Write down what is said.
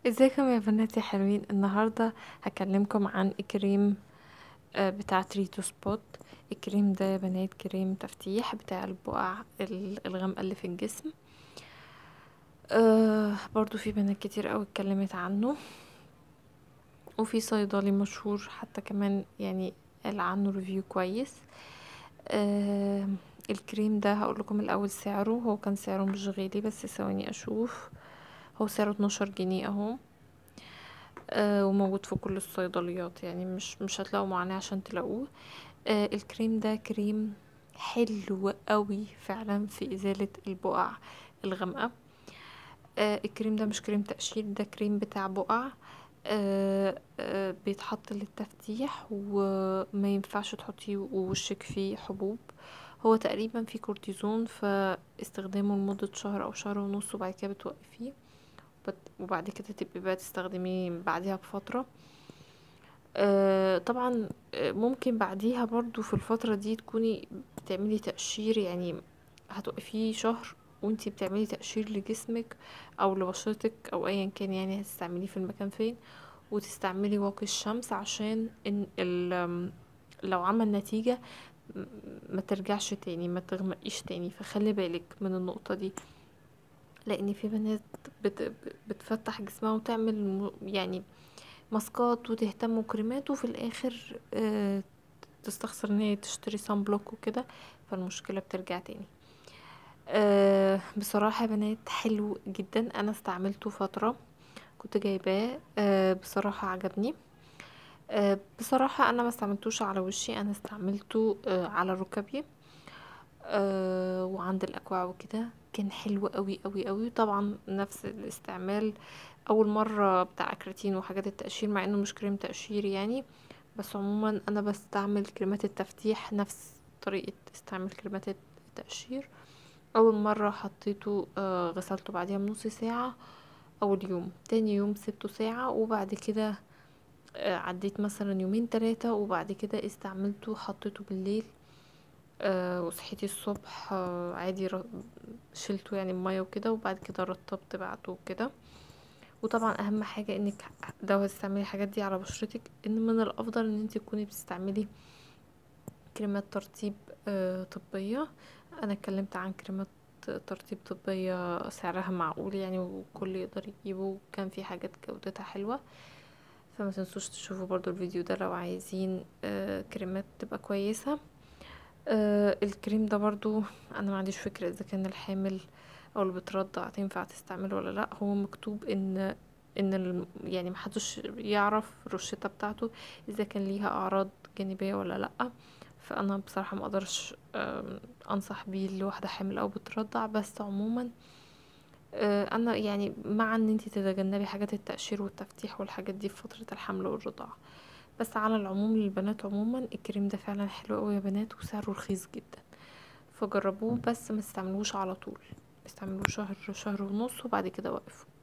ازيكم يا بناتي حلوين النهاردة هكلمكم عن الكريم آه، بتاع تريتو سبوت الكريم ده يا بنات كريم تفتيح بتاع البقع ال- الغامقة اللي في الجسم آه برضو في بنات كتير اوي اتكلمت عنه وفي صيدلي مشهور حتى كمان يعني قال عنه ريفيو كويس آه الكريم ده هقول لكم الاول سعره هو كان سعره مش غالي بس ثواني اشوف هو سعره 12 جنيه اهو آه وموجود في كل الصيدليات يعني مش مش هتلاقوا معاناة عشان تلاقوه آه الكريم ده كريم حلو قوي فعلا في ازالة البقع الغامقة آه الكريم ده مش كريم تقشير ده كريم بتاع بقع آه آه بيتحط للتفتيح وما ينفعش تحطيه ووشك فيه حبوب هو تقريبا فيه كورتيزون فاستخدامه لمدة شهر او شهر ونص وبعد كده بتوقفيه بت- وبعد كده تبقي بقى تستخدميه بعدها بفترة آه طبعا آه، ممكن بعديها برضو في الفترة دي تكوني بتعملي تقشير يعني هتوقفيه شهر وانتي بتعملي تقشير لجسمك او لبشرتك او ايا كان يعني هتستعمليه في المكان فين وتستعملي واقي الشمس عشان ان ال آم، لو عمل نتيجة م- ما ترجعش تاني ما تغمقيش تاني فخلي بالك من النقطة دي لان في بنات بت بتفتح جسمها وتعمل م- يعني ماسكات وتهتم وكريمات وفي الاخر آه، تستخسر ان هي تشتري صن بلوك وكده فالمشكله بترجع تاني أه بصراحه يا بنات حلو جدا انا استعملته فتره كنت جايباه أه بصراحه عجبني أه بصراحه انا ما استعملتوش على وشي انا استعملته أه على ركبي أه وعند الاكواع وكده كان حلو قوي قوي قوي طبعا نفس الاستعمال اول مره بتاع اكراتين وحاجات التقشير مع انه مش كريم تقشير يعني بس عموما انا بستعمل كريمات التفتيح نفس طريقه استعمال كريمات التقشير اول مره حطيته آه، غسلته بعدها بنص ساعه اول يوم تاني يوم سبته ساعه وبعد كده آه، عديت مثلا يومين تلاتة وبعد كده استعملته حطيته بالليل آه وصحيتي الصبح آه عادي ر- شلته يعني المية وكده وبعد كده رطبت بعده وكده وطبعا اهم حاجة انك لو هتستعملي الحاجات دي على بشرتك ان من الافضل ان انت تكوني بتستعملي كريمات ترطيب آه طبية انا اتكلمت عن كريمات ترطيب طبية سعرها معقول يعني وكل يقدر يجيبه وكان في حاجات جودتها حلوة فما تنسوش تشوفوا برضو الفيديو ده لو عايزين آه كريمات تبقى كويسة آه الكريم ده برضو انا ما عنديش فكرة اذا كان الحامل او اللي بترضع تنفع تستعمله ولا لا هو مكتوب ان ان ال- يعني محدش يعرف الروشتة بتاعته اذا كان ليها اعراض جانبية ولا لا فانا بصراحة ما اقدرش آم، انصح بيه لواحدة حامل او بترضع بس عموما آه، انا يعني مع ان انتي تتجنبي حاجات التقشير والتفتيح والحاجات دي في فترة الحمل والرضاعة بس على العموم للبنات عموما الكريم ده فعلا حلو قوي يا بنات وسعره رخيص جدا فجربوه بس ما تستعملوش على طول استعملوه شهر شهر ونص وبعد كده وقفوا